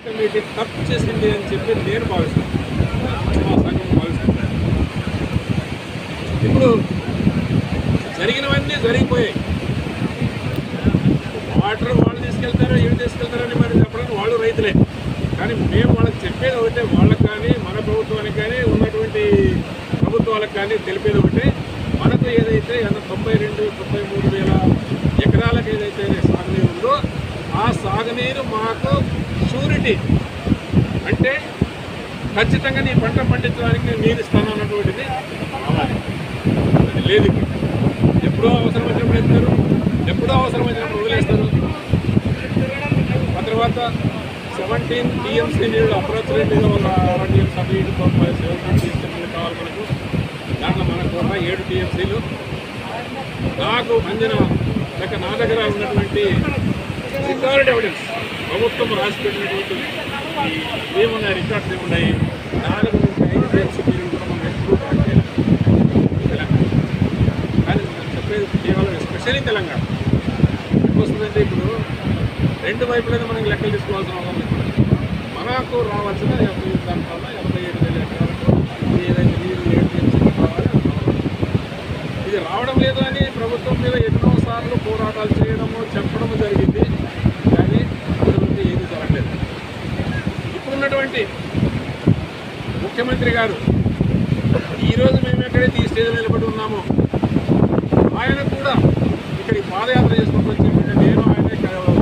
Committee తప్పు చేసింది అని చెప్పి నేను భావిస్తాను మా సంఘం భావిస్తాను ఇప్పుడు జరిగినవన్నీ జరిగిపోయాయి వాటర్ వాళ్ళు తీసుకెళ్తారో ఏమి తీసుకెళ్తారని మరి చెప్పడానికి వాళ్ళు రైతులే కానీ మేము వాళ్ళకి చెప్పేది ఒకటే వాళ్ళకి కానీ మన ప్రభుత్వానికి కానీ ఉన్నటువంటి ప్రభుత్వాలకు కానీ తెలిపేది ఒకటే మనకు ఏదైతే ఎంత తొంభై రెండు తొంభై మూడు వేల ఎకరాలకు ఏదైతే సాగునీరు ఉందో ఆ సాగునీరు మాకు షూరిటీ అంటే ఖచ్చితంగా నీ పంట పండించడానికి నేను నీరు ఇస్తాను అన్నటువంటిది కావాలి అది లేదు ఇక్కడ. ఎప్పుడో అవసరం వచ్చినప్పుడు ఇస్తారు ఎప్పుడో అవసరం వచ్చినప్పుడు వదిలేస్తారు ఆ తర్వాత సెవెంటీన్ టీఎంసీ నీళ్ళు అప్రోచరేట్గా ఒక అరవై టీఎంసీ అటు ఇటు తొంభై సెవెంటీన్ టీఎంసీ నీళ్ళు కావాలి మనకు దాంట్లో మనకు ఒక ఏడు టీఎంసీలు నాకు అందిన లేక నా దగ్గర ఉన్నటువంటి రికార్డ్ ఎవిడెన్స్ ప్రభుత్వం రాసి పెట్టినటువంటి ఈ ఏమున్నాయి రికార్డ్స్ ఏమున్నాయి నాలుగు నుంచి ఐదు టీఎంసీ నీళ్ళు కూడా మనం ఎప్పుడు ట్రాక్ చేయలేం. తెలంగాణ కానీ నేను చెప్పేది కేవలం ఎస్పెషల్లీ తెలంగాణ ఎప్పుడు వస్తుందంటే ఇప్పుడు రెండు వైపులైనా మనకి లెక్కలు తీసుకోవాల్సిన అవసరం లేదు మనకు రావాల్సిన యాభై దానివల్ల ఎనభై ఏడు వేల ఎకరాలకు ఏదైతే నీరు ఏడు టీఎంసీలు కావాలి అది రావాలి. ఇది రావడం లేదు అని ప్రభుత్వం మీద ఎన్నో సార్లు పోరాటాలు చేయడము చెప్పడము జరిగింది కానీ అభివృద్ధి ఏది జరగలేదు ఇప్పుడున్నటువంటి ముఖ్యమంత్రి గారు ఈరోజు మేము ఎక్కడైతే ఈ స్టేజ్లో నిలబడి ఉన్నామో ఆయన కూడా ఇక్కడికి పాదయాత్ర చేసుకుంటూ వచ్చి నేను ఆయనే కలవాలి.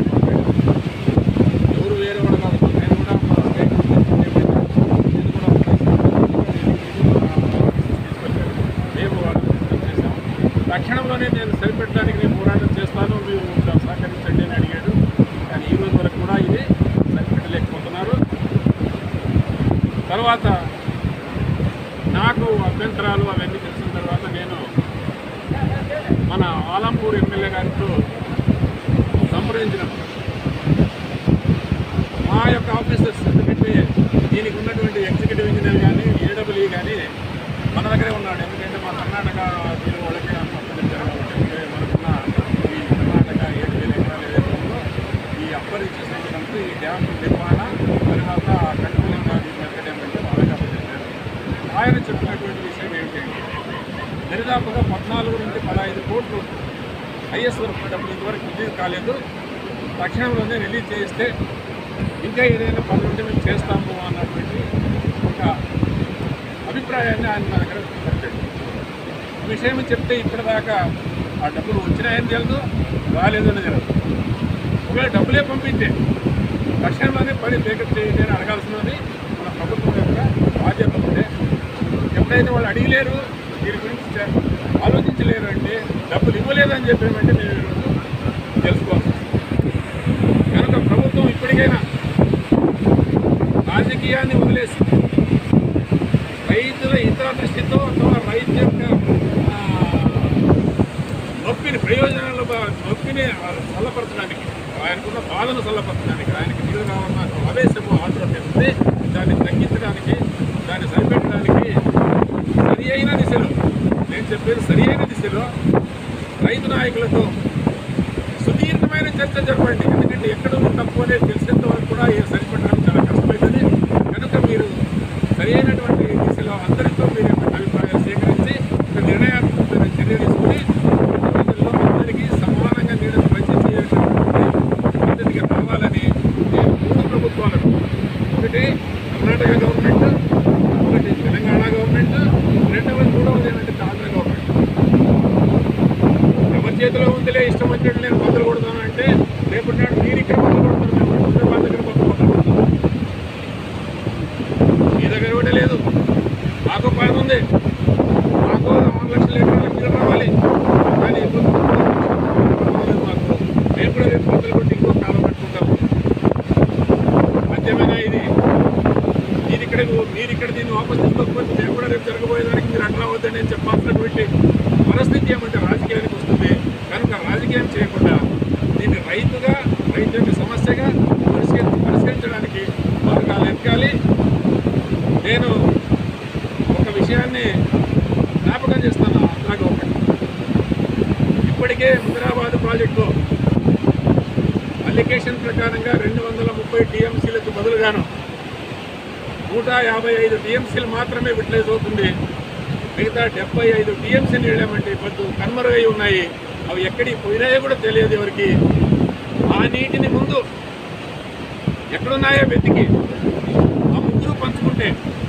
ఎవరు వేరే కూడా కాదు ఆయన కూడా మా స్టేట్ నేను కూడా మేము వాళ్ళని చేశాము తక్షణంలోనే నేను సరిపెట్టడానికి నేను పోరాటం చేస్తాను మీరు సహకరించండి అని అడిగాడు కానీ ఈ రోజు వరకు కూడా ఇది సరిపెట్టలేకపోతున్నారు తర్వాత నాకు అభ్యంతరాలు అవన్నీ తెలిసిన తర్వాత నేను మన ఆలంపూర్ ఎమ్మెల్యే గారితో సంప్రదించినప్పుడు మా యొక్క ఆఫీసర్స్ ఎందుకంటే దీనికి ఉన్నటువంటి ఎగ్జిక్యూటివ్ ఇంజనీర్ కానీ ఏడబ్ల్యూ కానీ మన దగ్గరే ఉన్నాడు ఎందుకంటే మా కర్ణాటక దీని వాళ్ళకి అప్పగించారు కాబట్టి అంటే మనకున్న ఈ కర్ణాటక ఏడు వేల ఎకరాలు ఏదైతే ఉందో ఈ అప్పర్ ఇచ్చేసినటువంటి ఈ డ్యామ్ నిర్మాణ తర్వాత కంట్రోలింగ్ మెథడ్ వాళ్ళకి అప్పగించారు ఆయన చెప్పినటువంటి విషయం ఏంటంటే దరిదాపుగా పద్నాలుగు నుండి పదహైదు కోట్లు ఐఎస్ వరకు డబ్బులు ఇంతవరకు రిలీజ్ కాలేదు తక్షణంలోనే రిలీజ్ చేస్తే ఇంకా ఏదైనా పనులు ఉంటే మేము చేస్తాము అన్నటువంటి ఒక అభిప్రాయాన్ని ఆయన నా దగ్గర పెట్టాడు ఈ విషయం చెప్తే ఇప్పటిదాకా ఆ డబ్బులు వచ్చినాయని తెలియదు రాలేదు అని తెలియదు ఒకవేళ డబ్బులే పంపిస్తే తక్షణంలోనే పని బేకప్ చేయండి అని అడగాల్సినది మన ప్రభుత్వం యొక్క బాధ్యత ఉంటే ఎప్పుడైతే వాళ్ళు అడిగలేరు దీని గురించి చే- ఆలోచించలేరు అంటే డబ్బులు ఇవ్వలేదని చెప్పామంటే మేము ఈరోజు తెలుసుకోవాలి కనుక ప్రభుత్వం ఇప్పటికైనా రాజకీయాన్ని వదిలేసి రైతుల ఇతర దృష్టితో ಅಥವಾ రైతు యొక్క ఆ, నొప్పిని ప్రయోజనాలు బా- నొప్పిని చల్లపరచడానికి ఆయనకున్న బాధను చల్లపరచడానికి ఆయనకి నీరు కావాలన్న ఆవేశము ఆతృత ఉంది దాన్ని తగ్గించడానికి దాన్ని సరిపెట్టడానికి సరి అయిన దిశలో నేను చెప్పేది సరి అయిన దిశలో రైతు నాయకులతో సుదీర్ఘమైన చర్చ జరపండి ఎందుకంటే ఎక్కడ ఉంది తప్పు అనేది తెలిసేంత వరకు కూడా ఇది సరిపెట్టడం చాలా కష్టమవుతుంది కనుక మీరు సరి అయినటువంటి దిశలో అందరితో మీరు యొక్క అభిప్రాయాలు సేకరించి ఒక నిర్ణయాత్మకమైన చర్య తీసుకుని రోజుల్లో అందరికీ సమానంగా నీడను పనిచేసేటటువంటి పద్ధతిగా రావాలని నేను మూడు ప్రభుత్వాలకు ఒకటి కర్ణాటక గవర్నమెంట్ ఒకటి తెలంగాణ గవర్నమెంట్ రెండవది మూడవది ఏంటంటే ఆంధ్ర గవర్నమెంట్ ఎవరి చేతిలో ఉందిలే ఇష్టం వచ్చినట్టు నేను బద్దలు కొడతాను అంటే రేపటి నాడు మీరు ఇక్కడ బద్దలు కొడతారు మేము హైదరాబాద్ దగ్గర బద్దలు కొడతారు మీ దగ్గర కూడా లేదు మాకు పని ఉంది మాకు ఆరు లక్షల ఎకరాలకు నీళ్ళు రావాలి కానీ ఇప్పుడు మాకు మేము కూడా రేపు బద్దలు కొట్టి ఇంకో కాలం పెట్టుకుంటాము మధ్యమైన ఇది మీరు ఇక్కడ మీరు ఇక్కడ దీన్ని వాపస్ తీసుకోకపోతే మేము కూడా రేపు జరగబోయేదానికి మీరు అట్లా వద్దని నేను చెప్పాల్సినటువంటి పరిస్థితి ఏమంటే రాజకీయానికి వస్తుంది కనుక రాజకీయం చేయకుండా దీన్ని రైతుగా రైతు యొక్క సమస్యగా పరిష్కరి పరిష్కరించడానికి మార్గాలు ఎక్కాలి నేను ఒక విషయాన్ని జ్ఞాపకం చేస్తాను ఆంధ్ర గవర్నమెంట్ ఇప్పటికే హుజరాబాద్ ప్రాజెక్టులో అప్లికేషన్ ప్రకారంగా రెండు వందల ముప్పై యాభై టీఎంసీలకు బదులుగాను నూట యాభై ఐదు టీఎంసీలు మాత్రమే యూటిలైజ్ అవుతుంది మిగతా డెబ్బై ఐదు టీఎంసీ నీళ్ళేమంటే పొద్దు కనుమరుగై ఉన్నాయి అవి ఎక్కడికి పోయినాయో కూడా తెలియదు ఎవరికి ఆ నీటిని ముందు ఎక్కడున్నాయో వెతికి ఆ ముగ్గురు పంచుకుంటే